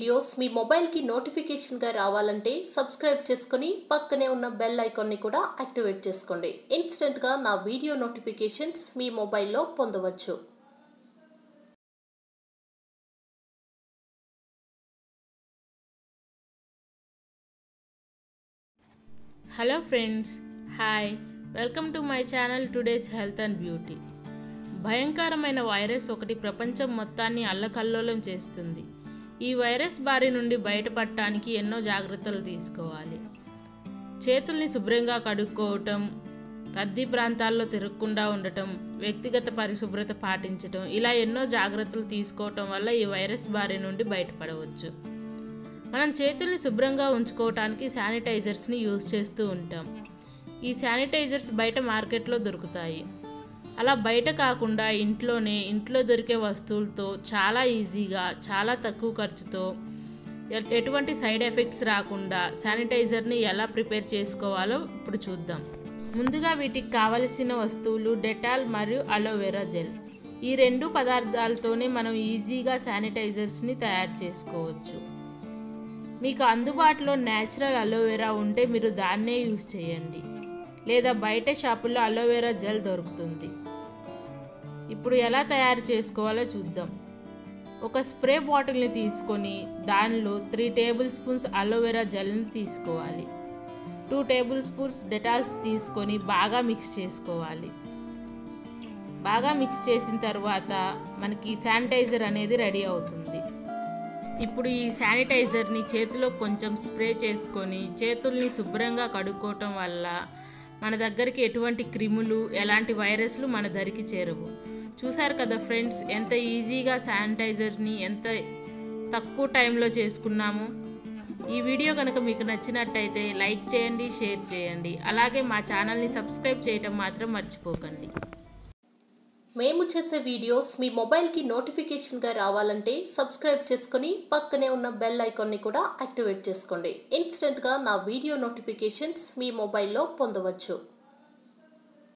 videos మీ మొబైల్కి నోటిఫికేషన్గా రావాలంటే సబ్స్క్రైబ్ చేసుకొని పక్కనే ఉన్న బెల్ ఐకాన్ని కూడా యాక్టివేట్ చేసుకోండి ఇన్స్టెంట్గా నా వీడియో నోటిఫికేషన్స్ మీ మొబైల్లో పొందవచ్చు hello friends hi welcome to my channel today's health and beauty భయంకరమైన వైరస్ ఒకటి ప్రపంచం మొత్తాన్ని అల్లకల్లోలం చేస్తుంది ఈ వైరస్ బారి నుండి బయటపడటానికి ఎన్నో జాగ్రత్తలు తీసుకోవాలి చేతుల్ని శుభ్రంగా కడుక్కోవటం రద్దీ ప్రాంతాల్లో తిరగకుండా ఉండటం వ్యక్తిగత పరిశుభ్రత పాటించటం ఇలా ఎన్నో జాగ్రత్తలు తీసుకోవటం వల్ల ఈ వైరస్ బారి నుండి బయటపడవచ్చు మనం చేతుల్ని శుభ్రంగా ఉంచుకోవటానికి శానిటైజర్స్ని యూజ్ చేస్తూ ఉంటాం ఈ శానిటైజర్స్ బయట మార్కెట్లో దొరుకుతాయి అలా బయట కాకుండా ఇంట్లోనే ఇంట్లో దొరికే వస్తువులతో చాలా ఈజీగా చాలా తక్కువ ఖర్చుతో ఎ- ఎటువంటి సైడ్ ఎఫెక్ట్స్ రాకుండా శానిటైజర్ని ఎలా ప్రిపేర్ చేసుకోవాలో ఇప్పుడు చూద్దాం ముందుగా వీటికి కావలసిన వస్తువులు డెటాల్ మరియు అలోవెరా జెల్ ఈ రెండు పదార్థాలతోనే మనం ఈజీగా శానిటైజర్స్ని తయారు చేసుకోవచ్చు మీకు అందుబాటులో న్యాచురల్ అలోవెరా ఉంటే మీరు దాన్నే యూజ్ చేయండి లేదా బయట షాపుల్లో అలోవెరా జెల్ దొరుకుతుంది ఇప్పుడు ఎలా తయారు చేసుకోవాలో చూద్దాం ఒక స్ప్రే బాటిల్ని తీసుకొని దానిలో త్రీ టేబుల్ స్పూన్స్ అలోవెరా జెల్ని తీసుకోవాలి టూ టేబుల్ స్పూన్స్ డెటాల్స్ తీసుకొని బాగా మిక్స్ చేసుకోవాలి బాగా మిక్స్ చేసిన తర్వాత మనకి శానిటైజర్ అనేది రెడీ అవుతుంది ఇప్పుడు ఈ శానిటైజర్ని చేతిలో కొంచెం స్ప్రే చేసుకొని చేతుల్ని శుభ్రంగా కడుక్కోవటం వల్ల మన దగ్గరికి ఎటువంటి క్రిములు ఎలాంటి వైరస్లు మన దరికి చేరవు చూసారు కదా ఫ్రెండ్స్ ఎంత ఈజీగా శానిటైజర్ని ఎంత తక్కువ టైంలో చేసుకున్నాము ఈ వీడియో కనుక మీకు నచ్చినట్టయితే లైక్ చేయండి షేర్ చేయండి అలాగే మా ఛానల్ని సబ్స్క్రైబ్ చేయటం మాత్రం మర్చిపోకండి మేము చేసే వీడియోస్ మీ మొబైల్కి నోటిఫికేషన్గా రావాలంటే సబ్స్క్రైబ్ చేసుకొని పక్కనే ఉన్న బెల్ ఐకాన్ని కూడా యాక్టివేట్ చేసుకోండి ఇన్స్టెంట్గా నా వీడియో నోటిఫికేషన్స్ మీ మొబైల్లో పొందవచ్చు